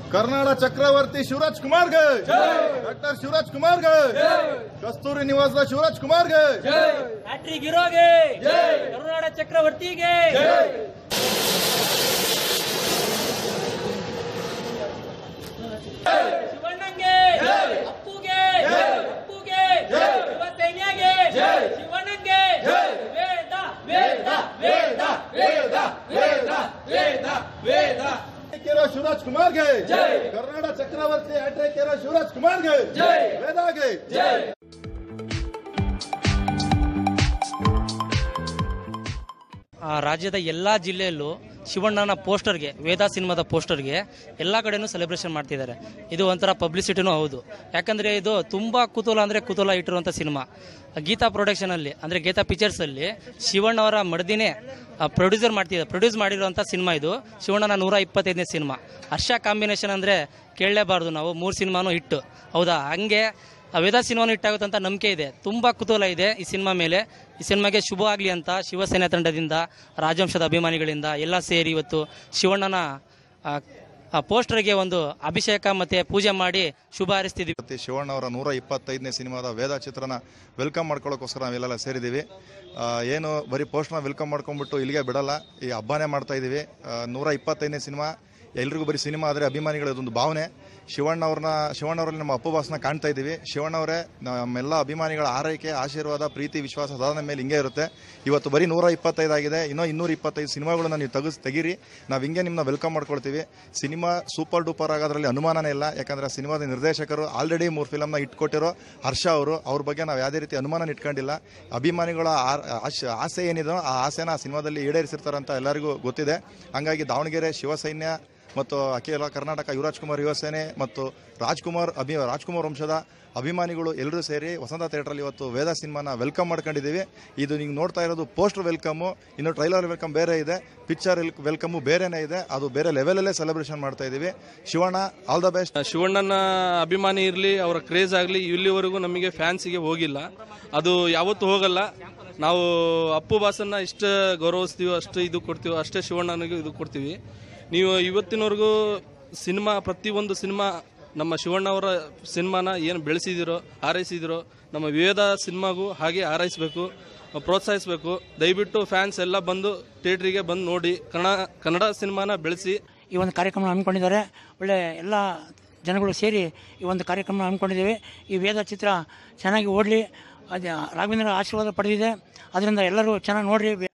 ಕರ್ನಾಡ ಚಕ್ರವರ್ತಿ ಶಿವರಾಜ್ ಕುಮಾರ್ಗೆ ಡಾಕ್ಟರ್ ಶಿವರಾಜ್ ಕುಮಾರ್ಗೆ ಕಸ್ತೂರಿ ನಿವಾಸ ಶಿವರಾಜ್ ಕುಮಾರ್ಗೆ ಹ್ಯಾಟ್ರಿಕ್ ಹೀರೋಗೆ ಕರುನಾಡ ಚಕ್ರವರ್ತಿಗೆ ಶಿವಣ್ಣಂಗೆ ಅಪ್ಪುಗೆ ಅಪ್ಪುಗೆ ಶಿವ ಸೈನ್ಯಗೆ ಶಿವಣ್ಣಂಗೆ ವೇದ ವೇದ ವೇದ ವೇದ ವೇದ ವೇದ ವೇದ ಕೇರೋ ಶಿವರಾಜ್ ಕುಮಾರ್ಗೆ ಕರ್ನಾಡ ಚಕ್ರವರ್ತಿ ಹ್ಯಾಟ್ರಿಕ್ ಕೇರೋ ಶಿವರಾಜ್ ಕುಮಾರ್ಗೆ ವೇದಾಗೆ ಆ, ರಾಜ್ಯದ ಎಲ್ಲ ಜಿಲ್ಲೆಯಲ್ಲೂ ಶಿವಣ್ಣನ ಪೋಸ್ಟರ್ಗೆ ವೇದ ಸಿನಿಮಾದ ಪೋಸ್ಟರ್ಗೆ ಎಲ್ಲ ಕಡೆನೂ ಸೆಲೆಬ್ರೇಷನ್ ಮಾಡ್ತಿದ್ದಾರೆ ಇದು ಒಂಥರ ಪಬ್ಲಿಸಿಟಿನೂ ಹೌದು ಯಾಕಂದರೆ ಇದು ತುಂಬ ಕುತೂಹಲ ಅಂದರೆ ಕುತೂಹಲ ಇಟ್ಟಿರುವಂಥ ಸಿನಿಮಾ ಗೀತಾ ಪ್ರೊಡಕ್ಷನಲ್ಲಿ ಅಂದರೆ ಗೀತಾ ಪಿಕ್ಚರ್ಸಲ್ಲಿ ಶಿವಣ್ಣವರ ಮಡ್ದಿನೇ ಪ್ರೊಡ್ಯೂಸರ್ ಮಾಡ್ತಿದ್ದಾರೆ ಪ್ರೊಡ್ಯೂಸ್ ಮಾಡಿರುವಂಥ ಸಿನಿಮಾ ಇದು ಶಿವಣ್ಣನ ನೂರ ಇಪ್ಪತ್ತೈದನೇ ಸಿನಿಮಾ ಹರ್ಷ ಕಾಂಬಿನೇಷನ್ ಅಂದರೆ ಕೇಳಲೇಬಾರ್ದು ನಾವು ಮೂರು ಸಿನಿಮಾನು ಹಿಟ್ಟು ಹೌದಾ ಹಂಗೆ ಆ ವೇದ ಸಿನಿಮಾನು ಹಿಟ್ಟಾಗುತ್ತೆ ಅಂತ ನಂಬಿಕೆ ಇದೆ ತುಂಬ ಕುತೂಹಲ ಇದೆ ಈ ಸಿನಿಮಾ ಮೇಲೆ ಈ ಸಿನಿಮಾಗೆ ಶುಭ ಆಗಲಿ ಅಂತ ಶಿವಸೇನೆ ತಂಡದಿಂದ ರಾಜವಂಶದ ಅಭಿಮಾನಿಗಳಿಂದ ಎಲ್ಲ ಸೇರಿ ಇವತ್ತು ಶಿವಣ್ಣನ ಆ, ಆ ಪೋಸ್ಟರ್ಗೆ ಒಂದು ಅಭಿಷೇಕ ಮತ್ತೆ ಪೂಜೆ ಮಾಡಿ ಶುಭ ಹಾರೈಸ್ತಿದ್ದೀವಿ ಮತ್ತೆ ಶಿವಣ್ಣ ಅವರ ನೂರ ಇಪ್ಪತ್ತೈದನೇ ಸಿನಿಮಾದ ವೇದ ಚಿತ್ರನ ವೆಲ್ಕಮ್ ಮಾಡ್ಕೊಳ್ಳೋಕ್ಕೋಸ್ಕರ ನಾವೆಲ್ಲ ಸೇರಿದ್ದೀವಿ ಆ, ಏನು ಬರೀ ಪೋಸ್ಟ್ನ ವೆಲ್ಕಮ್ ಮಾಡ್ಕೊಂಡ್ಬಿಟ್ಟು ಇಲ್ಲಿಗೆ ಬಿಡಲ್ಲ ಈ ಹಬ್ಬನೇ ಮಾಡ್ತಾ ಇದ್ದೀವಿ ಆ, ನೂರ ಇಪ್ಪತ್ತೈದನೇ ಸಿನಿಮಾ ಎಲ್ರಿಗೂ ಬರೀ ಸಿನಿಮಾ ಆದರೆ ಅಭಿಮಾನಿಗಳ ಇದೊಂದು ಭಾವನೆ ಶಿವಣ್ಣ ಅವ್ರನ್ನ ಶಿವಣ್ಣ ಅವರಲ್ಲಿ ನಮ್ಮ ಅಪ್ಪುಬಾಸ್ನ ಕಾಣ್ತಾ ಇದ್ದೀವಿ ಶಿವಣ್ಣ ಅವರೇ ನಮ್ಮೆಲ್ಲ ಅಭಿಮಾನಿಗಳ ಆರೈಕೆ ಆಶೀರ್ವಾದ ಪ್ರೀತಿ ವಿಶ್ವಾಸ ಸದಾ ನಮ್ಮ ಮೇಲೆ ಹಿಂಗೆ ಇರುತ್ತೆ ಇವತ್ತು ಬರೀ ನೂರ ಇಪ್ಪತ್ತೈದು ಆಗಿದೆ ಇನ್ನೂ ಇನ್ನೂರ ಇಪ್ಪತ್ತೈದು ಸಿನಿಮಾಗಳನ್ನ ನೀವು ತೆಗೆಸ್ ತೆಗೀರಿ ನಾವು ಹಿಂಗೆ ನಿಮ್ಮನ್ನ ವೆಲ್ಕಮ್ ಮಾಡ್ಕೊಳ್ತೀವಿ ಸಿನಿಮಾ ಸೂಪರ್ ಡೂಪರ್ ಆಗೋದ್ರಲ್ಲಿ ಅನುಮಾನನೇ ಇಲ್ಲ ಯಾಕಂದ್ರೆ ಆ ಸಿನಿಮಾದ ನಿರ್ದೇಶಕರು ಆಲ್ರೆಡಿ ಮೂರು ಫಿಲಮ್ನ ಇಟ್ಕೊಟ್ಟಿರೋ ಹರ್ಷ ಅವರು ಅವ್ರ ಬಗ್ಗೆ ನಾವು ಯಾವುದೇ ರೀತಿ ಅನುಮಾನ ಇಟ್ಕೊಂಡಿಲ್ಲ ಅಭಿಮಾನಿಗಳ ಆ- ಆಶೆ ಆಸೆ ಏನಿದೋ ಆ ಆಸೆನ ಆ ಸಿನಿಮಾದಲ್ಲಿ ಈಡೇರಿಸಿರ್ತಾರಂತ ಎಲ್ಲರಿಗೂ ಗೊತ್ತಿದೆ ಹಂಗಾಗಿ ದಾವಣಗೆರೆ ಶಿವಸೈನ್ಯ ಮತ್ತು ಅಖಿಲ ಕರ್ನಾಟಕ ಯುವರಾಜ್ ಕುಮಾರ್ ಯುವಸೇನೆ ಮತ್ತು ರಾಜ್ಕುಮಾರ್ ಅಭಿ ರಾಜ್ಕುಮಾರ್ ವಂಶದ ಅಭಿಮಾನಿಗಳು ಎಲ್ಲರೂ ಸೇರಿ ವಸಂತ ಥಿಯೇಟ್ರಲ್ಲಿ ಇವತ್ತು ವೇದ ಸಿನಿಮಾನ ವೆಲ್ಕಮ್ ಮಾಡ್ಕೊಂಡಿದ್ದೀವಿ ಇದು ನೀವು ನೋಡ್ತಾ ಇರೋದು ಪೋಸ್ಟರ್ ವೆಲ್ಕಮ್ಮು ಇನ್ನು ಟ್ರೈಲರ್ ವೆಲ್ಕಮ್ ಬೇರೆ ಇದೆ ಪಿಕ್ಚರ್ ವೆಲ್ಕಮ್ಮು ಬೇರೆನೇ ಇದೆ ಅದು ಬೇರೆ ಲೆವೆಲಲ್ಲೇ ಸೆಲೆಬ್ರೇಷನ್ ಮಾಡ್ತಾ ಇದ್ದೀವಿ ಶಿವಣ್ಣ ಆಲ್ ದ ಬೆಸ್ಟ್ ಶಿವಣ್ಣನ ಅಭಿಮಾನಿ ಇರಲಿ ಅವರ ಕ್ರೇಜ್ ಆಗಲಿ ಇಲ್ಲಿವರೆಗೂ ನಮಗೆ ಫ್ಯಾನ್ಸಿಗೆ ಹೋಗಿಲ್ಲ ಅದು ಯಾವತ್ತೂ ಹೋಗಲ್ಲ ನಾವು ಅಪ್ಪು ಬಾಸನ್ನ ಇಷ್ಟು ಗೌರವಿಸ್ತೀವೋ ಅಷ್ಟು ಇದು ಕೊಡ್ತೀವೋ ಅಷ್ಟೇ ಶಿವಣ್ಣನಿಗೂ ಇದು ಕೊಡ್ತೀವಿ ನೀವು ಇವತ್ತಿನವರೆಗೂ ಸಿನಿಮಾ ಪ್ರತಿಯೊಂದು ಸಿನಿಮಾ ನಮ್ಮ ಶಿವಣ್ಣ ಅವರ ಸಿನಿಮಾನ ಏನು ಬೆಳೆಸಿದಿರೋ ಹಾರೈಸಿದಿರೋ ನಮ್ಮ ವಿವೇದ ಸಿನಿಮಾಗೂ ಹಾಗೆ ಹಾರೈಸಬೇಕು ಪ್ರೋತ್ಸಾಹಿಸಬೇಕು ದಯವಿಟ್ಟು ಫ್ಯಾನ್ಸ್ ಎಲ್ಲ ಬಂದು ಥಿಯೇಟ್ರಿಗೆ ಬಂದು ನೋಡಿ ಕನ್ನಡ ಕನ್ನಡ ಸಿನಿಮಾನ ಬೆಳೆಸಿ ಈ ಒಂದು ಕಾರ್ಯಕ್ರಮ ಹಮ್ಮಿಕೊಂಡಿದ್ದಾರೆ ಒಳ್ಳೆ ಎಲ್ಲ ಜನಗಳು ಸೇರಿ ಈ ಒಂದು ಕಾರ್ಯಕ್ರಮ ಹಮ್ಮಿಕೊಂಡಿದ್ದೇವೆ ಈ ವೇದ ಚಿತ್ರ ಚೆನ್ನಾಗಿ ಓಡಲಿ ಅದು ರಾಘವೇಂದ್ರ ಆಶೀರ್ವಾದ ಪಡೆದಿದೆ ಅದರಿಂದ ಎಲ್ಲರೂ ಚೆನ್ನಾಗಿ ನೋಡ್ರಿ